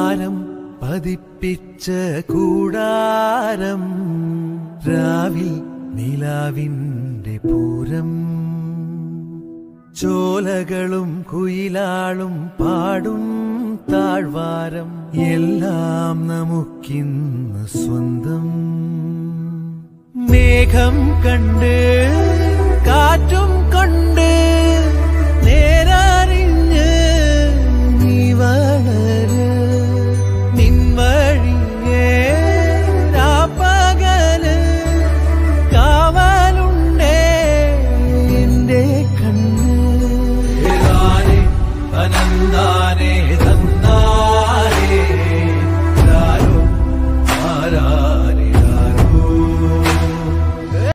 ചാരം പതിപ്പിച്ച കൂടാരം രാവിൽ നിലാവിന്റെ പൂരം ചോലകളും കുയിലാളും പാടും താഴ്വാരം എല്ലാം നമുക്കിന്ന് സ്വന്തം മേഘം കണ്ട് കാറ്റും കൊണ്ട്